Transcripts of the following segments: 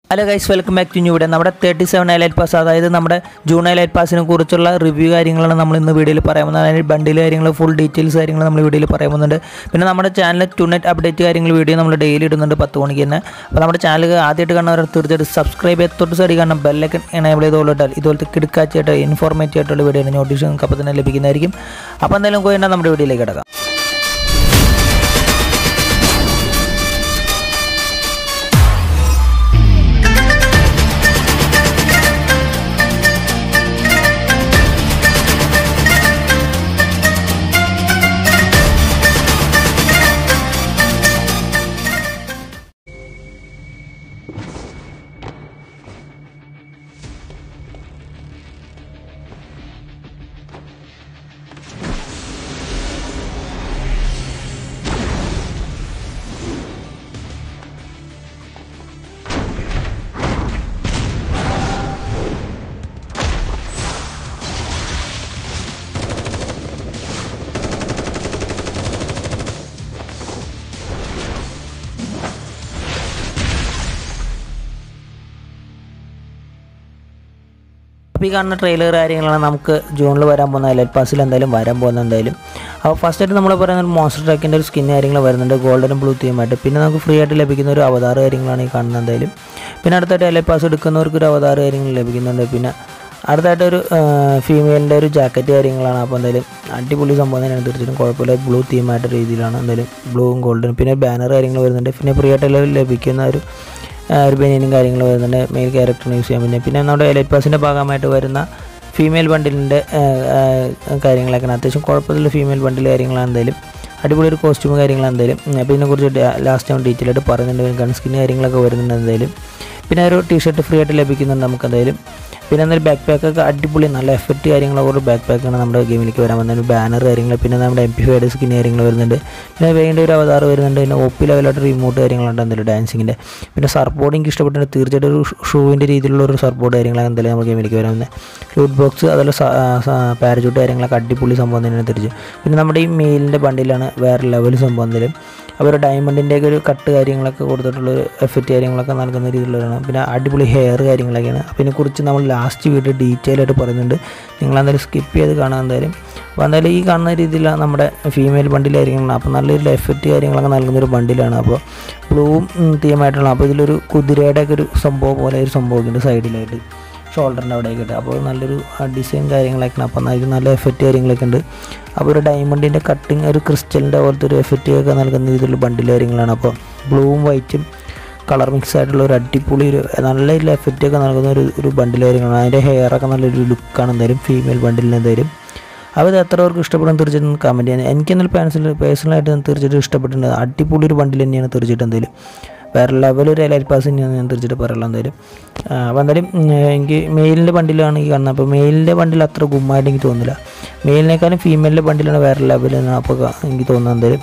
hello guys welcome back to new video നമ്മുടെ thirty seven highlight pass അതായത് നമ്മുടെ June highlight പാസിനെ കുറിച്ചുള്ള review കാര്യങ്ങളാണ് നമ്മൾ ഇന്ന് വീഡിയോയിൽ പറയാൻ പോകുന്നത് അതിന് ബണ്ടിൽ കാര്യങ്ങൾ ഫുൾ ഡീറ്റെയിൽസ് കാര്യങ്ങൾ നമ്മൾ വീഡിയോയിൽ പറയാൻ പോകുന്നുണ്ട് പിന്നെ നമ്മുടെ ചാനൽ ടുനെറ്റ് അപ്ഡേറ്റ് കാര്യങ്ങൾ വീഡിയോ നമ്മൾ ഡെയിലി ഇടുന്നുണ്ട് പത്ത് മണിക്ക് തന്നെ അപ്പോൾ നമ്മുടെ ചാനൽ ആദ്യമായിട്ട് കാണുന്നവർ തീർച്ചയായിട്ടും സബ്സ്ക്രൈബ് ചെയ്ത് തൊട്ട് സൈഡിൽ കാണണം ബെല്ലൊക്കെ എനേബിൾ ചെയ്തോളിട്ടാൽ ഇതുപോലത്തെ കിടക്കാച്ചായിട്ട് ഇൻഫോർമേറ്റീവ് ആയിട്ടുള്ള വീഡിയോ നോട്ടീഷൻ നിങ്ങൾക്ക് അപ്പോൾ തന്നെ ലഭിക്കുന്നതായിരിക്കും അപ്പോൾ എന്തായാലും പോയി നമ്മുടെ വീഡിയോയിലേക്ക് കിടക്കാം അപ്പോൾ ഈ കാണുന്ന ട്രെയിലർ കാര്യങ്ങളാണ് നമുക്ക് ജൂണിൽ വരാൻ പോകുന്ന ഹൈലൈറ്റ് പാസിൽ എന്തായാലും വരാൻ പോകുന്ന എന്തായാലും അപ്പോൾ ഫസ്റ്റ് ആയിട്ട് നമ്മൾ പറയുന്നത് മോൺസ്റ്റർ ട്രാക്കിൻ്റെ ഒരു സ്കിൻ കാര്യങ്ങൾ വരുന്നുണ്ട് ഗോൾഡനും ബ്ലൂ തീമായിട്ട് പിന്നെ നമുക്ക് ഫ്രീ ആയിട്ട് ലഭിക്കുന്ന ഒരു അവതാർ കാര്യങ്ങളാണ് ഈ കാണുന്നത് എന്തായാലും പിന്നെ അടുത്തായിട്ട് ഹൈലൈറ്റ് പാസ് എടുക്കുന്നവർക്ക് ഒരു അവതാർ കാര്യങ്ങൾ ലഭിക്കുന്നുണ്ട് പിന്നെ അടുത്തായിട്ട് ഒരു ഫീമെയിലിൻ്റെ ഒരു ജാക്കറ്റ് കാര്യങ്ങളാണ് അപ്പോൾ എന്തായാലും അടിപൊളി സംഭവം തന്നെയാണ് തീർച്ചയായിട്ടും കുഴപ്പമില്ല ബ്ലൂ തീമായിട്ട് രീതിയിലാണ് എന്തായാലും ബ്ലൂവും ഗോൾഡനും പിന്നെ ബാനർ കാര്യങ്ങൾ വരുന്നുണ്ട് പിന്നെ ഫ്രീ ആയിട്ട് ലഭിക്കുന്ന ഒരു ഒരു ബനിയനും കാര്യങ്ങൾ വരുന്നുണ്ട് മെയിൽ ക്യാരക്ടറിന് യൂസ് ചെയ്യാൻ പറ്റും പിന്നെ നമ്മുടെ എലൈറ്റ് പാസിൻ്റെ ഭാഗമായിട്ട് വരുന്ന ഫീമെയിൽ ബണ്ടിലിൻ്റെ കാര്യങ്ങളൊക്കെയാണ് അത്യാവശ്യം കുഴപ്പമില്ല ഫീമെയിൽ ബണ്ടിൽ കാര്യങ്ങളാണ് എന്തായാലും അടിപൊളി ഒരു കോസ്റ്റ്യൂം കാര്യങ്ങളാണ് എന്തായാലും അപ്പോൾ ഇതിനെക്കുറിച്ച് ലാസ്റ്റ് ടൈം ഡീറ്റെയിൽ ആയിട്ട് പറയുന്നുണ്ട് ഗൺ സ്കിൻ കാര്യങ്ങളൊക്കെ വരുന്നുണ്ട് എന്തായാലും പിന്നെ ഒരു ടീഷർട്ട് ഫ്രീ ആയിട്ട് ലഭിക്കുന്നുണ്ട് നമുക്ക് എന്തായാലും പിന്നെ എന്തൊരു ബാക്ക് പാക്കൊക്കെ അടിപൊളി നല്ല എഫക്റ്റ് കാര്യങ്ങളൊക്കെ ഒരു ബാക്ക് പാക്കാണ് നമ്മുടെ ഗെയിമിലേക്ക് വരാൻ വന്നത് ബാനർ കാര്യങ്ങൾ പിന്നെ നമ്മുടെ എം പി ഫൈഡ് സ്കിൻ കാര്യങ്ങൾ വരുന്നുണ്ട് പിന്നെ വേണ്ട ഒരു അവതാർ വരുന്നുണ്ട് പിന്നെ ഒ പി ലെവലായിട്ട് റിമോട്ട് കാര്യങ്ങളുണ്ട് എന്തായാലും ഡാൻസിങ്ങിൻ്റെ പിന്നെ സർബോർഡ് എനിക്ക് ഇഷ്ടപ്പെട്ടിട്ടുണ്ട് തീർച്ചയായിട്ടും ഒരു ഷൂവിൻ്റെ രീതിയിലുള്ള ഒരു സർബോർഡ് കാര്യങ്ങളൊക്കെ എന്തായാലും നമ്മുടെ ഗെയിമിലേക്ക് വരാൻ വന്നത് ലൂട്ട് ബോക്സ് അതുപോലെ പാരച്യൂട്ട് കാര്യങ്ങളൊക്കെ അടിപൊളി സംഭവം തന്നെയാണ് തിരിച്ച് പിന്നെ നമ്മുടെ ഈ മെയിലിൻ്റെ ബണ്ടിലാണ് വേറെ ലെവൽ സംഭവം എന്തായാലും അവർ ഡയമണ്ടിൻ്റെയൊക്കെ ഒരു കട്ട് കാര്യങ്ങളൊക്കെ കൊടുത്തിട്ടുള്ള ഒരു എഫക്റ്റ് കാര്യങ്ങളൊക്കെ നൽകുന്ന രീതിയിലുള്ളതാണ് പിന്നെ അടിപൊളി ഹെയർ കാര്യങ്ങളൊക്കെയാണ് അപ്പോൾ ഇതിനെക്കുറിച്ച് നമ്മൾ ലാസ്റ്റ് വീഡിയോ ഡീറ്റെയിൽ ആയിട്ട് പറയുന്നുണ്ട് നിങ്ങളെന്തായാലും സ്കിപ്പ് ചെയ്ത് കാണാൻ എന്തായാലും അപ്പോൾ എന്തായാലും ഈ കാണുന്ന രീതിയിലാണ് നമ്മുടെ ഫീമെയിൽ ബണ്ടിലായിരിക്കണം അപ്പോൾ നല്ലൊരു എഫക്റ്റ് കാര്യങ്ങളൊക്കെ നൽകുന്ന ഒരു ബണ്ടിലാണ് അപ്പോൾ ബ്ലൂവും തീമായിട്ടുള്ള അപ്പോൾ ഇതിലൊരു കുതിരയുടെ ഒക്കെ ഒരു സംഭവം പോലെ ഒരു സംഭവമൊക്കെ ഉണ്ട് സൈഡിലായിട്ട് ഷോൾഡറിൻ്റെ അവിടെയൊക്കെ ഉണ്ട് അപ്പോൾ നല്ലൊരു ഡിസൈൻ കാര്യങ്ങളൊക്കെ അപ്പോൾ അതിൽ നല്ല എഫക്റ്റ് കാര്യങ്ങളൊക്കെ ഉണ്ട് അപ്പോൾ ഒരു ഡയമണ്ടിൻ്റെ കട്ടിങ് ഒരു ക്രിസ്റ്റലിൻ്റെ പോലത്തെ ഒരു എഫക്റ്റ് ഒക്കെ നൽകുന്ന രീതിയിലുള്ള ബണ്ടിൽ കാര്യങ്ങളാണ് അപ്പോൾ ബ്ലൂവും വൈറ്റും കളർ മിക്സ് ആയിട്ടുള്ള ഒരു അടിപൊളി ഒരു നല്ല ഒരു എഫക്റ്റ് ഒക്കെ നൽകുന്ന ഒരു ഒരു ബണ്ടിൽ കാര്യങ്ങളാണ് അതിൻ്റെ ഹെയറൊക്കെ നല്ലൊരു ലുക്കാണ് എന്തായാലും ഫീമെയിൽ ബണ്ടിലിന് എന്തായാലും അപ്പോൾ ഇത് എത്ര പേർക്ക് ഇഷ്ടപ്പെടും തീർച്ചയായിട്ടും കമൻറ്റ് ചെയ്യാൻ എനിക്ക് എന്നാൽ പേഴ്സണൽ പേഴ്സണലായിട്ട് തീർച്ചയായിട്ടും ഇഷ്ടപ്പെട്ടിട്ടുണ്ട് അടിപൊളി ഒരു ബണ്ടിൽ തന്നെയാണ് തീർച്ചയായിട്ടും എന്തായാലും വേറെ ലെവൽ ഒരു എലൈറ്റ് പാസ് തന്നെയാണ് ഞാൻ തീർച്ചയായിട്ടും പറയുള്ളത് എന്തായാലും അപ്പോൾ എന്തായാലും എനിക്ക് മെയിലിൻ്റെ ബണ്ടിലാണ് ഈ കാണുന്നത് അപ്പോൾ മെയിലിൻ്റെ ബണ്ടിൽ അത്ര ഗുമ്മായിട്ട് എനിക്ക് തോന്നുന്നില്ല മെയിലിനേക്കാളും ഫീമെയിലിൻ്റെ ബണ്ടിലാണ് വേറെ ലെവൽ എന്നാണ് അപ്പോൾ എനിക്ക് തോന്നുന്നത് എന്തായാലും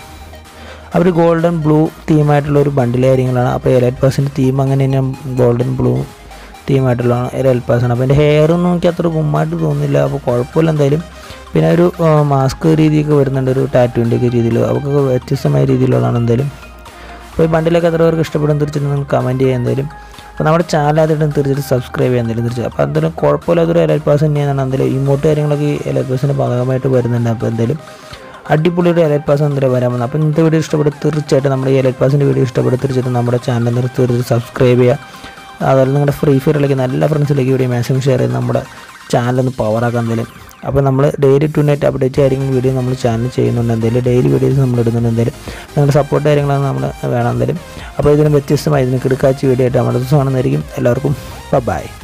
അവർ ഗോൾഡൻ ബ്ലൂ തീമായിട്ടുള്ള ഒരു ബണ്ടിൽ കാര്യങ്ങളാണ് അപ്പോൾ എലൈറ്റ് പാസിൻ്റെ തീം അങ്ങനെ തന്നെ ഗോൾഡൻ ബ്ലൂ തീമായിട്ടുള്ള എലൈറ്റ് പാസ്സാണ് അപ്പോൾ എൻ്റെ ഹെയറൊന്നും എനിക്ക് അത്ര ഗുമ്മായിട്ട് തോന്നുന്നില്ല അപ്പോൾ കുഴപ്പമില്ല എന്തായാലും പിന്നെ ഒരു മാസ്ക് രീതിയൊക്കെ വരുന്നുണ്ട് ഒരു ടാറ്റുവിൻ്റെ ഒക്കെ രീതിയിൽ അതൊക്കെ വ്യത്യസ്തമായ രീതിയിലുള്ളതാണ് എന്തായാലും അപ്പോൾ ഈ ബണ്ടിലൊക്കെ എത്ര പേർക്ക് ഇഷ്ടപ്പെടും തീർച്ചയായിട്ടും നിങ്ങൾ കമൻറ്റ് ചെയ്യുക എന്തായാലും അപ്പോൾ നമ്മുടെ ചാനൽ ആദ്യമായിട്ടും തീർച്ചയായിട്ടും സബ്സ്ക്രൈബ് ചെയ്യാൻ എന്തായാലും തീർച്ചയായും അപ്പോൾ എന്തായാലും കുഴപ്പമില്ലാത്തൊരു എലൈറ്റ് പാസ് തന്നെയാണ് എന്തായാലും ഇമോട്ട് കാര്യങ്ങളൊക്കെ ഈ എലൈറ്റ് പാസിൻ്റെ ഭാഗമായിട്ട് വരുന്നുണ്ട് അപ്പോൾ എന്തായാലും അടിപൊളി ഒരു എലൈറ്റ് പാസ് എന്തായാലും വരാൻ വന്നത് അപ്പോൾ ഇന്നത്തെ വീഡിയോ ഇഷ്ടപ്പെടും തീർച്ചയായിട്ടും നമ്മുടെ ഈ എലൈറ്റ് പാസിൻ്റെ വീഡിയോ ഇഷ്ടപ്പെടും തീർച്ചയായിട്ടും നമ്മുടെ ചാനൽ നിർത്തി തീർച്ചയായിട്ടും സബ്സ്ക്രൈബ് ചെയ്യുക അതുപോലെ നിങ്ങളുടെ ഫ്രീ ഫയറിലേക്ക് നല്ല ഫ്രണ്ട്സിലേക്ക് വീഡിയോ മാക്സിമം ഷെയർ ചെയ്ത് നമ്മുടെ ചാനലൊന്ന് പവറാക്കാൻ എന്തായാലും അപ്പോൾ നമ്മൾ ഡെയിലി ടു നൈറ്റ് അപ്ഡേറ്റ് കാര്യങ്ങൾ വീഡിയോ നമ്മൾ ചാനൽ ചെയ്യുന്നുണ്ട് എന്തെങ്കിലും ഡെയിലി വീഡിയോസ് നമ്മൾ ഇടുന്നുണ്ട് എന്തെങ്കിലും നിങ്ങളുടെ സപ്പോർട്ട് കാര്യങ്ങളാണ് നമ്മൾ വേണം എന്തായാലും അപ്പോൾ ഇതിന് വ്യത്യസ്തമായി ഇതിന് കിടക്കാച്ച വീഡിയോ ആയിട്ട് നമ്മുടെ ദിവസം കാണുന്നതായിരിക്കും എല്ലാവർക്കും ബൈ